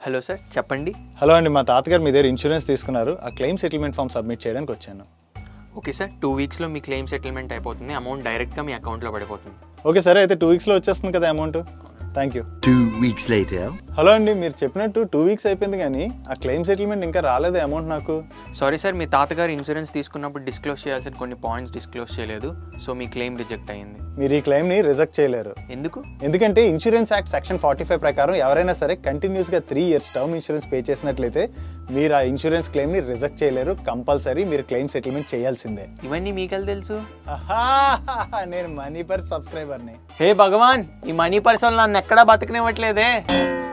Hello sir చెప్పండి hello అండి మా తాతగారు మీ దగ్గర ఇన్సూరెన్స్ తీసుకున్నారు ఆ క్లెయిమ్ సెటిల్మెంట్ ఫామ్ సబ్మిట్ చేయడానికి వచ్చాను ఓకే సార్ టూ వీక్స్లో మీ క్లెయిమ్ సెటిల్మెంట్ అయిపోతుంది అమౌంట్ డైరెక్ట్గా మీ అకౌంట్లో పడిపోతుంది ఓకే సరే అయితే టూ వీక్స్లో వచ్చేస్తుంది కదా amount thank you Two weeks later. Hello అండి మీరు చెప్పినట్టు టూ వీక్స్ అయిపోయింది కానీ ఆ క్లెయిమ్ సెటిల్మెంట్ ఇంకా రాలేదు అమౌంట్ నాకు సారీ సార్ మీ తాతగారు ఇన్సూరెన్స్ తీసుకున్నప్పుడు డిస్క్లోజ్ చేయాల్సిన కొన్ని పాయింట్స్ డిస్క్లోజ్ చేయలేదు సో మీ క్లెయిమ్ రిజెక్ట్ అయ్యింది మీరు ఈ క్లెయిమ్ని రిజెక్ట్ చేయలేరు ఎందుకు ఎందుకంటే insurance act section forty five ప్రకారం ఎవరైనా సరే కంటిన్యూస్గా three years term insurance pay చేసినట్లయితే మీరు ఆ ఇన్సూరెన్స్ క్లెయిమ్ని రిజెక్ట్ చేయలేరు కంపల్సరీ మీరు క్లెయిమ్ సెటిల్మెంట్ చేయాల్సిందే ఇవన్నీ మీకెళ్ళి తెలుసు ఆహా, నేను మనీ పర్ సబ్స్క్రైబర్ని హే భగవాన్ ఈ మనీ పర్సన్ నన్ను ఎక్కడా బతకనివ్వట్లేదే